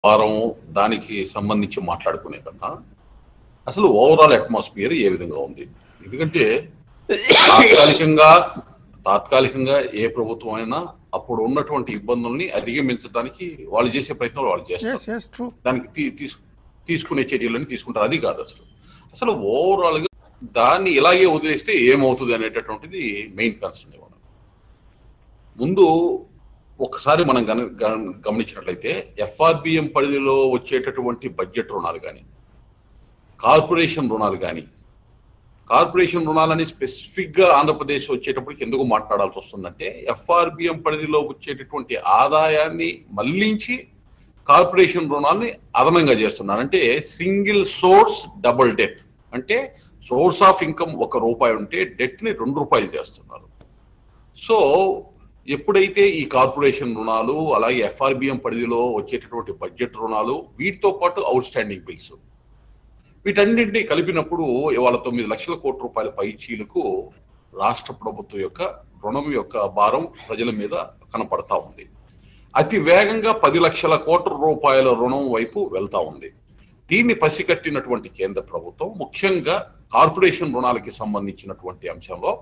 వారం దానికి సంబంధించి మాట్లాడుకునే కన్నా అసలు ఓవరాల్ అట్మాస్ఫియర్ ఏ విధంగా ఉంది ఎందుకంటే తాత్కాలికంగా తాత్కాలికంగా ఏ ప్రభుత్వం అయినా అప్పుడు ఉన్నటువంటి ఇబ్బందుల్ని అధిగమించడానికి వాళ్ళు చేసే ప్రయత్నం వాళ్ళు చేస్తారు ఎస్ ఎస్ ట్రూ దానికి తీ- తీసు- తీసుకునే చర్యలని తీసుకుంటారు అది కాదు అసలు అసలు ఓవరాల్ గా దాన్ని ఇలాగే వదిలేస్తే ఏమవుతుంది అనేటటువంటిది మెయిన్ కన్సర్న్ ఇవ్వడం ముందు ఒకసారి మనం గన గన- గమనించినట్లయితే ఎఫ్ఆర్బిఎం పరిధిలో వచ్చేటటువంటి బడ్జెట్ రుణాలు కానీ కార్పొరేషన్ రుణాలు కానీ కార్పొరేషన్ రుణాలని స్పెసిఫిక్ గా ఆంధ్రప్రదేశ్ వచ్చేటప్పటికి ఎందుకు మాట్లాడాల్సి వస్తుందంటే ఎఫ్ఆర్బిఎం పరిధిలో వచ్చేటటువంటి ఆదాయాన్ని మళ్లించి కార్పొరేషన్ రుణాన్ని అదనంగా చేస్తున్నారు అంటే సింగిల్ సోర్స్ డబుల్ డెట్ అంటే సోర్స్ ఆఫ్ ఇన్కమ్ ఒక రూపాయి ఉంటే డెట్ ని రెండు రూపాయలు చేస్తున్నారు సో ఎప్పుడైతే ఈ కార్పొరేషన్ రుణాలు అలాగే ఎఫ్ఆర్బిఎం పరిధిలో వచ్చేటటువంటి బడ్జెట్ రుణాలు వీటితో పాటు అవుట్ స్టాండింగ్ బిల్స్ వీటన్నింటినీ కలిపినప్పుడు ఇవాళ తొమ్మిది లక్షల కోట్ల రూపాయల పైచీలకు రాష్ట్ర ప్రభుత్వం యొక్క రుణం యొక్క భారం ప్రజల మీద కనపడతా ఉంది అతి వేగంగా పది లక్షల కోట్ల రూపాయల రుణం వైపు వెళ్తా ఉంది దీన్ని పసిగట్టినటువంటి కేంద్ర ప్రభుత్వం ముఖ్యంగా కార్పొరేషన్ రుణాలకి సంబంధించినటువంటి అంశంలో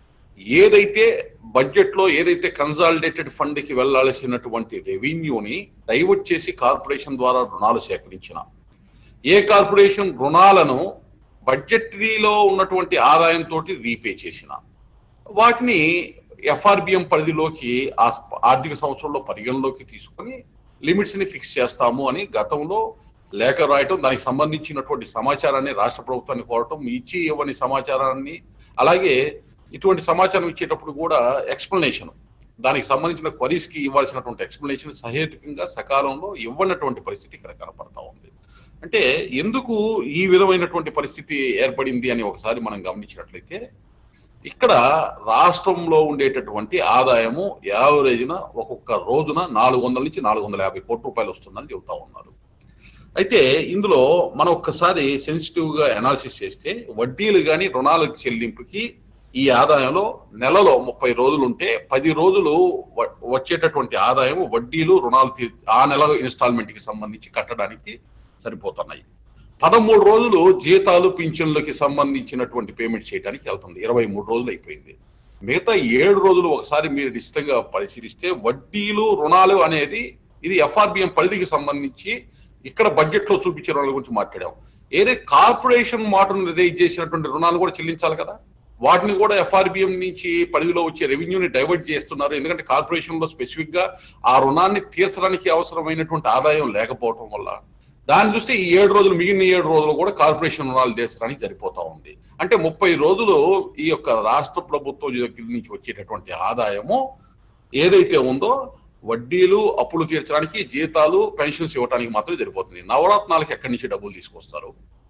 ఏదైతే బడ్జెట్ లో ఏదైతే కన్సాలిడేటెడ్ ఫండ్ కి వెళ్లాల్సినటువంటి రెవెన్యూని డైవర్ట్ చేసి కార్పొరేషన్ ద్వారా రుణాలు సేకరించిన ఏ కార్పొరేషన్ రుణాలను బడ్జెటరీలో ఉన్నటువంటి ఆదాయంతో రీపే చేసిన వాటిని ఎఫ్ఆర్బిఎం పరిధిలోకి ఆ ఆర్థిక సంవత్సరంలో పరిగణలోకి తీసుకొని లిమిట్స్ ని ఫిక్స్ చేస్తాము అని గతంలో లేఖ రాయటం దానికి సంబంధించినటువంటి సమాచారాన్ని రాష్ట్ర ప్రభుత్వాన్ని కోరటం ఇచ్చి ఇవ్వని సమాచారాన్ని అలాగే ఇటువంటి సమాచారం ఇచ్చేటప్పుడు కూడా ఎక్స్ప్లెనేషన్ దానికి సంబంధించిన క్వరీస్ కి ఇవ్వాల్సినటువంటి ఎక్స్ప్లెనేషన్ సహేతుకంగా సకాలంలో ఇవ్వనటువంటి పరిస్థితి ఇక్కడ కనపడతా ఉంది అంటే ఎందుకు ఈ విధమైనటువంటి పరిస్థితి ఏర్పడింది అని ఒకసారి మనం గమనించినట్లయితే ఇక్కడ రాష్ట్రంలో ఉండేటటువంటి ఆదాయము యావరేజ్న ఒక్కొక్క రోజున నాలుగు వందల నుంచి నాలుగు వందల యాభై కోట్ల రూపాయలు వస్తుందని చెబుతా ఉన్నారు అయితే ఇందులో మనం ఒక్కసారి సెన్సిటివ్ గా అనాలిసిస్ చేస్తే వడ్డీలు కానీ రుణాల చెల్లింపుకి ఈ ఆదాయంలో నెలలో ముప్పై రోజులు ఉంటే పది రోజులు వ- వచ్చేటటువంటి ఆదాయం వడ్డీలు రుణాలు తీ- ఆ నెల ఇన్స్టాల్మెంట్ కి సంబంధించి కట్టడానికి సరిపోతున్నాయి పదమూడు రోజులు జీతాలు పింఛన్లకి సంబంధించినటువంటి పేమెంట్ చేయడానికి వెళ్తుంది ఇరవై మూడు రోజులు అయిపోయింది మిగతా ఏడు రోజులు ఒకసారి మీరు నిశ్చితంగా పరిశీలిస్తే వడ్డీలు రుణాలు అనేది ఇది ఎఫ్ఆర్బిఎం పరిధికి సంబంధించి ఇక్కడ బడ్జెట్ లో చూపించే రుణాల గురించి మాట్లాడాం ఏదే కార్పొరేషన్ మాటను రిలీజ్ చేసినటువంటి రుణాలు కూడా చెల్లించాలి కదా వాటిని కూడా ఎఫ్ఆర్బిఎం నుంచి పరిధిలో వచ్చే రెవెన్యూని డైవర్ట్ చేస్తున్నారు ఎందుకంటే కార్పొరేషన్ లో స్పెసిఫిక్ గా ఆ రుణాన్ని తీర్చడానికి అవసరమైనటువంటి ఆదాయం లేకపోవటం వల్ల దాన్ని చూస్తే ఈ ఏడు రోజులు మిగిలిన ఏడు రోజులు కూడా కార్పొరేషన్ రుణాలు తీర్చడానికి సరిపోతా ఉంది అంటే ముప్పై రోజులు ఈ యొక్క రాష్ట్ర ప్రభుత్వం దగ్గర నుంచి వచ్చేటటువంటి ఆదాయము ఏదైతే ఉందో వడ్డీలు అప్పులు తీర్చడానికి జీతాలు పెన్షన్స్ ఇవ్వడానికి మాత్రమే సరిపోతుంది నవరత్నాలకు ఎక్కడి నుంచి డబ్బులు తీసుకొస్తారు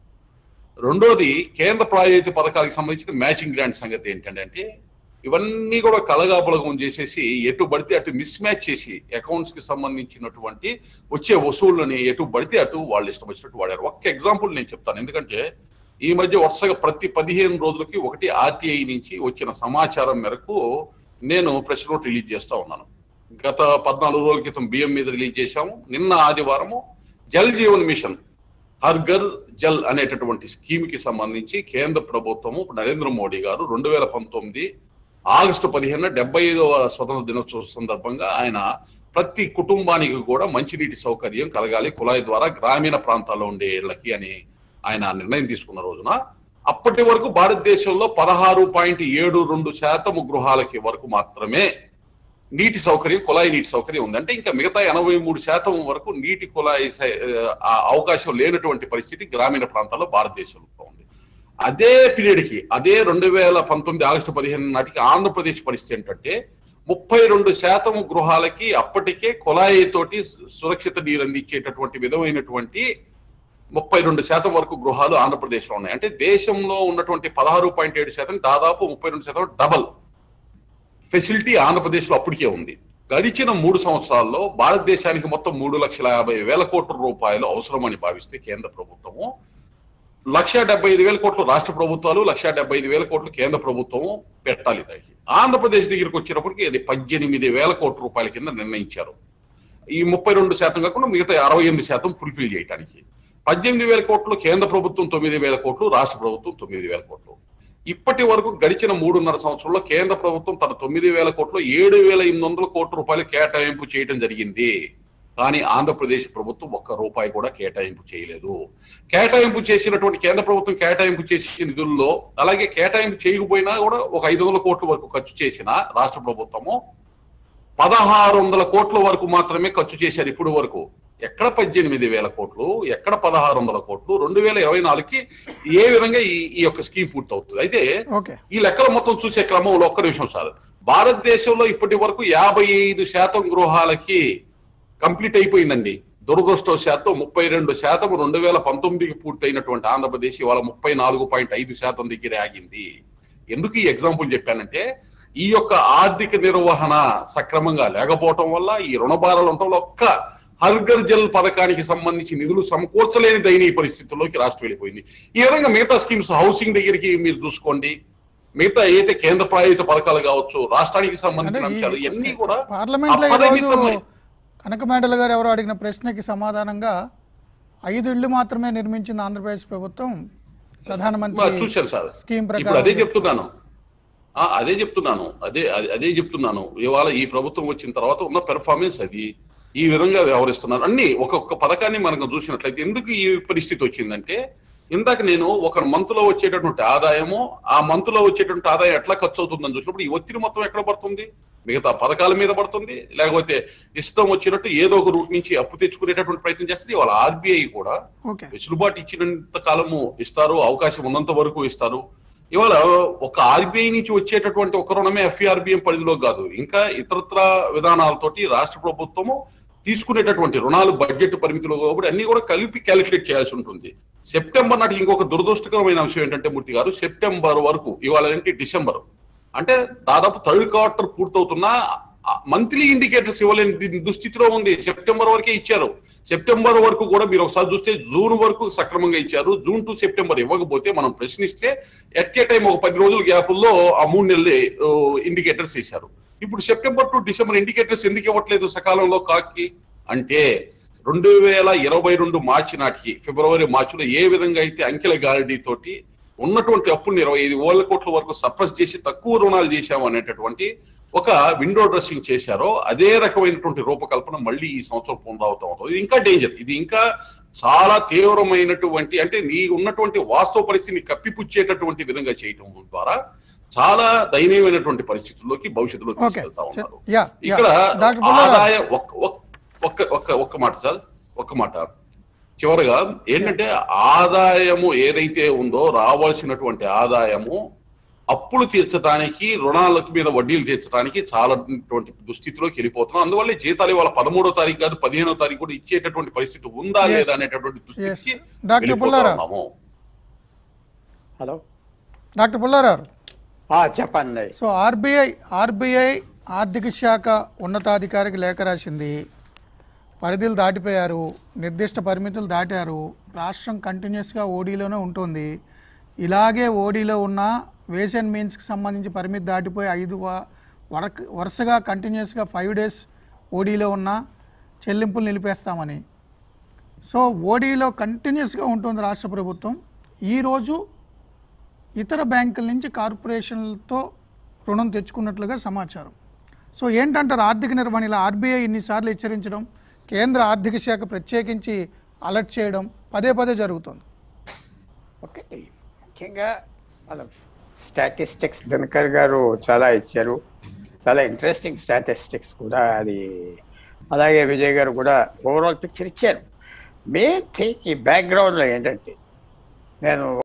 రెండోది కేంద్ర ప్రాయోజిత పథకాలకు సంబంధించిన మ్యాచింగ్ గ్రాంట్ సంగతి ఏంటంటే ఇవన్నీ కూడా కలగాపులగం చేసేసి ఎటు పడితే అటు మిస్ మ్యాచ్ చేసి అకౌంట్స్ కి సంబంధించినటువంటి వచ్చే వసూళ్ళని ఎటు పడితే అటు వాళ్ళు ఇష్టం వచ్చినట్టు వాడారు ఒక్క ఎగ్జాంపుల్ నేను చెప్తాను ఎందుకంటే ఈ మధ్య వరుసగా ప్రతి పదిహేను రోజులకి ఒకటి ఆర్టీఐ నుంచి వచ్చిన సమాచారం మేరకు నేను ప్రెస్ నోట్ రిలీజ్ చేస్తా ఉన్నాను గత పద్నాలుగు రోజుల క్రితం బియ్యం మీద రిలీజ్ చేశాము నిన్న ఆదివారము జల్ జీవన్ మిషన్ హర్ఘర్ జల్ అనేటటువంటి స్కీమ్ కి సంబంధించి కేంద్ర ప్రభుత్వము నరేంద్ర మోడీ గారు రెండు వేల పంతొమ్మిది ఆగస్టు పదిహేను డెబ్బై ఐదవ స్వతంత్ర దినోత్సవ సందర్భంగా ఆయన ప్రతి కుటుంబానికి కూడా మంచినీటి సౌకర్యం కలగాలి కుళాయి ద్వారా గ్రామీణ ప్రాంతాల్లో ఉండే ఇళ్ళకి అని ఆయన నిర్ణయం తీసుకున్న రోజున అప్పటి వరకు భారతదేశంలో పదహారు పాయింట్ ఏడు రెండు శాతం గృహాలకి వరకు మాత్రమే నీటి సౌకర్యం కుళాయి నీటి సౌకర్యం ఉంది అంటే ఇంకా మిగతా ఎనభై మూడు శాతం వరకు నీటి కుళాయి సై- ఆ అవకాశం లేనటువంటి పరిస్థితి గ్రామీణ ప్రాంతాల్లో భారతదేశంలో ఉంది అదే పీరియడ్ కి అదే రెండు వేల పంతొమ్మిది ఆగస్టు పదిహేను నాటికి ఆంధ్రప్రదేశ్ పరిస్థితి ఏంటంటే ముప్పై రెండు శాతం గృహాలకి అప్పటికే కుళాయి తోటి సురక్షిత నీరు అందించేటటువంటి విధమైనటువంటి ముప్పై రెండు శాతం వరకు గృహాలు ఆంధ్రప్రదేశ్లో ఉన్నాయి అంటే దేశంలో ఉన్నటువంటి పదహారు పాయింట్ ఏడు శాతం దాదాపు ముప్పై రెండు శాతం డబల్ ఫెసిలిటీ ఆంధ్రప్రదేశ్లో అప్పటికే ఉంది గడిచిన మూడు సంవత్సరాల్లో భారతదేశానికి మొత్తం మూడు లక్షల యాభై వేల కోట్ల రూపాయలు అవసరమని భావిస్తే కేంద్ర ప్రభుత్వము లక్ష డెబ్బై ఐదు వేల కోట్లు రాష్ట్ర ప్రభుత్వాలు లక్ష డెబ్బై ఐదు వేల కోట్లు కేంద్ర ప్రభుత్వము పెట్టాలి దానికి ఆంధ్రప్రదేశ్ దగ్గరికి వచ్చినప్పటికి అది పద్దెనిమిది వేల కోట్ల రూపాయల కింద నిర్ణయించారు ఈ ముప్పై రెండు శాతం కాకుండా మిగతా అరవై ఎనిమిది శాతం ఫుల్ఫిల్ చేయడానికి పద్దెనిమిది వేల కోట్లు కేంద్ర ప్రభుత్వం తొమ్మిది వేల కోట్లు రాష్ట్ర ప్రభుత్వం తొమ్మిది వేల కోట్లు ఇప్పటి వరకు గడిచిన మూడున్నర సంవత్సరంలో కేంద్ర ప్రభుత్వం తన తొమ్మిది వేల కోట్లు ఏడు వేల ఎనిమిది వందల కోట్ల రూపాయలు కేటాయింపు చేయడం జరిగింది కానీ ఆంధ్రప్రదేశ్ ప్రభుత్వం ఒక్క రూపాయి కూడా కేటాయింపు చేయలేదు కేటాయింపు చేసినటువంటి కేంద్ర ప్రభుత్వం కేటాయింపు చేసిన నిధుల్లో అలాగే కేటాయింపు చేయకపోయినా కూడా ఒక ఐదు వందల కోట్ల వరకు ఖర్చు చేసిన రాష్ట్ర ప్రభుత్వము పదహారు వందల కోట్ల వరకు మాత్రమే ఖర్చు చేశారు ఇప్పుడు వరకు ఎక్కడ పద్దెనిమిది వేల కోట్లు ఎక్కడ పదహారు వందల కోట్లు రెండు వేల ఇరవై నాలుగుకి ఏ విధంగా ఈ ఈ యొక్క స్కీమ్ పూర్తవుతుంది అయితే ఓకే ఈ లెక్కలు మొత్తం చూసే క్రమంలో ఒక్క నిమిషం సార్ భారతదేశంలో ఇప్పటి వరకు యాభై ఐదు శాతం గృహాలకి కంప్లీట్ అయిపోయిందండి దురదృష్టవశాత్తు ముప్పై రెండు శాతం రెండు వేల పంతొమ్మిదికి పూర్తయినటువంటి ఆంధ్రప్రదేశ్ ఇవాళ ముప్పై నాలుగు పాయింట్ ఐదు శాతం దగ్గర ఆగింది ఎందుకు ఈ ఎగ్జాంపుల్ చెప్పానంటే ఈ యొక్క ఆర్థిక నిర్వహణ సక్రమంగా లేకపోవటం వల్ల ఈ రుణభారాలు ఉండటం వల్ల ఒక్క హర్గర్ జల్ పథకానికి సంబంధించి నిధులు సమకూర్చలేని దయనీయ పరిస్థితుల్లోకి రాష్ట్రం వెళ్ళిపోయింది ఈ విధంగా మిగతా స్కీమ్స్ హౌసింగ్ దగ్గరికి మీరు చూసుకోండి మిగతా ఏదైతే కేంద్ర ప్రాయోజిత పథకాలు కావచ్చు రాష్ట్రానికి అంటే సంబంధించిన అంశాలు ఈ ఇవన్నీ కూడా పార్లమెంట్ లో ఈరోజు అపరిమితమై- కనకమేడల గారు ఎవరో అడిగిన ప్రశ్నకి సమాధానంగా ఐదు ఇళ్లు మాత్రమే నిర్మించింది ఆంధ్రప్రదేశ్ ప్రభుత్వం మరి ప్రధానమంత్రి చూశాను సార్ స్కీమ్ ఇప్పుడు ప్రకారం అదే చెప్తున్నాను ఆ, అదే చెప్తున్నాను అదే అదే- అదే చెప్తున్నాను ఇవాళ ఈ ప్రభుత్వం వచ్చిన తర్వాత ఉన్న పెర్ఫార్మెన్స్ అది ఈ విధంగా వ్యవహరిస్తున్నారు అన్ని ఒక్కొక్క పథకాన్ని మనం చూసినట్లయితే ఎందుకు ఈ పరిస్థితి వచ్చిందంటే ఇందాక నేను ఒక మంత్ లో వచ్చేటటువంటి ఆదాయము ఆ మంత్ లో వచ్చేటువంటి ఆదాయం ఎట్లా ఖర్చు అవుతుందని చూసినప్పుడు ఈ ఒత్తిడి మొత్తం ఎక్కడ పడుతుంది మిగతా పథకాల మీద పడుతుంది లేకపోతే ఇష్టం వచ్చినట్టు ఏదో ఒక రూట్ నుంచి అప్పు తెచ్చుకునేటటువంటి ప్రయత్నం చేస్తుంది ఇవాళ ఆర్బీఐ కూడా ఓకే వెసులుబాటు ఇచ్చినంత కాలము ఇస్తారు అవకాశం ఉన్నంత వరకు ఇస్తారు ఇవాళ ఒక ఆర్బీఐ నుంచి వచ్చేటటువంటి ఒక రుణమే ఎఫ్ఆర్బిఎం పరిధిలో కాదు ఇంకా ఇతరత్ర విధానాలతోటి రాష్ట్ర ప్రభుత్వము తీసుకునేటటువంటి రుణాలు బడ్జెట్ పరిమితిలో కాబట్టి అన్ని కూడా కలిపి క్యాలిక్యులేట్ చేయాల్సి ఉంటుంది సెప్టెంబర్ నాటికి ఇంకొక దురదృష్టకరమైన అంశం ఏంటంటే మూర్తి గారు సెప్టెంబర్ వరకు ఇవాళ ఏంటి డిసెంబర్ అంటే దాదాపు థర్డ్ క్వార్టర్ పూర్తవుతున్నా మంత్లీ ఇండికేటర్స్ ఇవ్వలేని ది- దుస్థితిలో ఉంది సెప్టెంబర్ వరకే ఇచ్చారు సెప్టెంబర్ వరకు కూడా మీరు ఒకసారి చూస్తే జూన్ వరకు సక్రమంగా ఇచ్చారు జూన్ టు సెప్టెంబర్ ఇవ్వకపోతే మనం ప్రశ్నిస్తే ఎట్ ఏ టైం ఒక పది రోజుల గ్యాపుల్లో ఆ మూడు నెలలు ఇండికేటర్స్ ఇచ్చారు ఇప్పుడు సెప్టెంబర్ టు డిసెంబర్ ఇండికేటర్స్ ఎందుకు ఇవ్వట్లేదు సకాలంలో కాకి అంటే రెండు వేల ఇరవై రెండు మార్చి నాటికి ఫిబ్రవరి మార్చిలో ఏ విధంగా అయితే అంకెల గారడీ తోటి ఉన్నటువంటి అప్పుల్ని ఇరవై ఐదు వేల కోట్ల వరకు సప్రెస్ చేసి తక్కువ రుణాలు చేశాము అనేటటువంటి ఒక విండో డ్రెస్సింగ్ చేశారో అదే రకమైనటువంటి రూపకల్పన మళ్ళీ ఈ సంవత్సరం పునరావృతం అవుతుంది ఇది ఇంకా డేంజర్ ఇది ఇంకా చాలా తీవ్రమైనటువంటి అంటే నీ ఉన్నటువంటి వాస్తవ పరిస్థితిని కప్పిపుచ్చేటటువంటి విధంగా చేయటం ద్వారా చాలా దయనీయమైనటువంటి పరిస్థితుల్లోకి భవిష్యత్తులో ఓకే తీసుకెళ్తా ఉన్నారు యా యా ఇక్కడ డాక్టర్ పుల్లారావు ఆదాయ ఒక్క ఒక్క- ఒక్క ఒక్క ఒక్క మాట సార్ ఒక్క మాట చివరగా ఏంటంటే ఆదాయము ఏదైతే ఉందో రావాల్సినటువంటి ఆదాయము అప్పులు తీర్చడానికి రుణాల మీద వడ్డీలు తీర్చడానికి చాలా దుస్థితిలోకి వెళ్ళిపోతున్నాం అందువల్ల జీతాలు ఇవాళ పదమూడో తారీఖు కాదు పదిహేనో తారీఖు కూడా ఇచ్చేటటువంటి పరిస్థితి ఉందా Yes. లేదా అనేటటువంటి దుస్థితికి Yes. డాక్టర్ వెళ్ళిపోతా పుల్లారావు. ఉన్నాము. హలో డాక్టర్ పుల్లారావు ఆ, చెప్పండి సో ఆర్బీఐ ఆర్బీఐ ఆర్థిక శాఖ ఉన్నతాధికారికి లేఖ రాసింది పరిధులు దాటిపోయారు నిర్దిష్ట పరిమితులు దాటారు రాష్ట్రం కంటిన్యూస్గా ఓడీలోనే ఉంటుంది ఇలాగే ఓడీలో ఉన్న వేస్ అండ్ మీన్స్కి సంబంధించి పరిమితి దాటిపోయి ఐదు వ- వరక్ వరుసగా కంటిన్యూస్గా ఫైవ్ డేస్ ఓడీలో ఉన్న చెల్లింపులు నిలిపేస్తామని సో ఓడీలో కంటిన్యూస్గా ఉంటుంది రాష్ట్ర ప్రభుత్వం ఈరోజు ఇతర బ్యాంకుల నుంచి కార్పొరేషన్లతో రుణం తెచ్చుకున్నట్లుగా సమాచారం సో ఏంటంటారు ఆర్థిక నిర్వహణ ఇలా ఆర్బీఐ ఇన్నిసార్లు హెచ్చరించడం కేంద్ర ఆర్థిక శాఖ ప్రత్యేకించి అలర్ట్ చేయడం పదే పదే జరుగుతుంది ఓకే ముఖ్యంగా మన స్టాటిస్టిక్స్ దినకర్ గారు చాలా ఇచ్చారు చాలా ఇంట్రెస్టింగ్ స్టాటిస్టిక్స్ కూడా అది అలాగే విజయ్ గారు కూడా ఓవరాల్ పిక్చర్ ఇచ్చారు మెయిన్ థింగ్ ఈ బ్యాక్గ్రౌండ్లో ఏంటంటే నేను